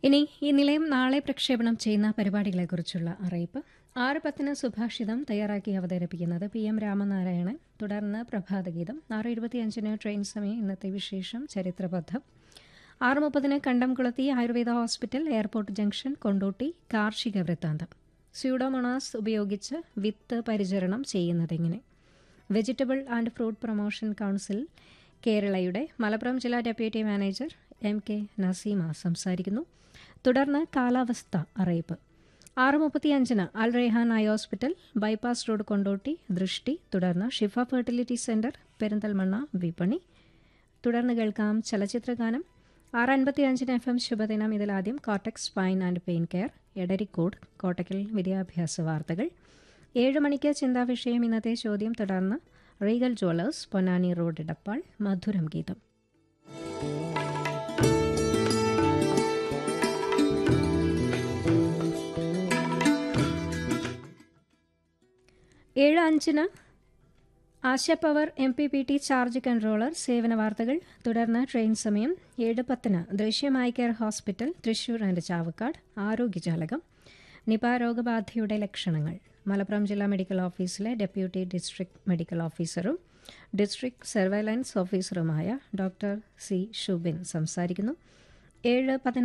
ഇനി ഈ നിലയം നാളെ പ്രക്ഷേപണം ചെയ്യുന്ന പരിപാടികളെക്കുറിച്ചുള്ള അറിയിപ്പ് ആറ് പത്തിന് സുഭാഷിതം തയ്യാറാക്കി അവതരിപ്പിക്കുന്നത് പി എം രാമനാരായണൻ തുടർന്ന് പ്രഭാതഗീതം ആറ് ഇരുപത്തിയഞ്ചിന് ട്രെയിൻ സമയം ഇന്നത്തെ വിശേഷം ചരിത്രബദ്ധം ആറ് മുപ്പതിന് Kandamkulathi ayurveda hospital airport junction Kondotty കാർഷിക വൃത്താന്തം സ്യൂഡോമോണാസ് ഉപയോഗിച്ച് വിത്ത് പരിചരണം ചെയ്യുന്നതെങ്ങനെ vegetable and fruit promotion council കേരളയുടെ മലപ്പുറം ജില്ലാ deputy manager M K Naseema സംസാരിക്കുന്നു തുടർന്ന് കാലാവസ്ഥ അറിയിപ്പ് ആറ് മുപ്പത്തിയഞ്ചിന് Al Rehan eye hospital bypass road Kondotty ദൃഷ്ടി തുടർന്ന് ഷിഫ ഫെർട്ടിലിറ്റി സെന്റർ പെരിന്തൽമണ്ണ വിപണി തുടർന്ന് കേൾക്കാം ചലച്ചിത്രഗാനം ആറ് അൻപത്തിയഞ്ചിന് എഫ് എം ശുഭദിനം ഇതിലാദ്യം കോട്ടക്സ് spine and pain care Edarikode Kottakkal വിദ്യാഭ്യാസ വാർത്തകൾ ഏഴ് മണിക്ക് ചിന്താവിഷയം ഇന്നത്തെ ചോദ്യം തുടർന്ന് Regal Jewellers Ponnani road Edappal മധുരം ഗീതം ഏഴ് അഞ്ചിന് Asha power M P P T charge controller സേവന വാർത്തകൾ തുടർന്ന് ട്രെയിൻ സമയം ഏഴ് പത്തിന് ദൃശ്യമായി care hospital Thrissur and Chavakkad ആരോഗ്യജാലകം നിപ രോഗബാധയുടെ ലക്ഷണങ്ങൾ മലപ്പുറം ജില്ലാ മെഡിക്കൽ ഓഫീസിലെ ഡെപ്യൂട്ടി ഡിസ്ട്രിക്ട് മെഡിക്കൽ ഓഫീസറും ഡിസ്ട്രിക്ട് സർവൈലൻസ് ഓഫീസറുമായ ഡോക്ടർ സി ഷുബിൻ സംസാരിക്കുന്നു ഏഴ് പതിനഞ്ച്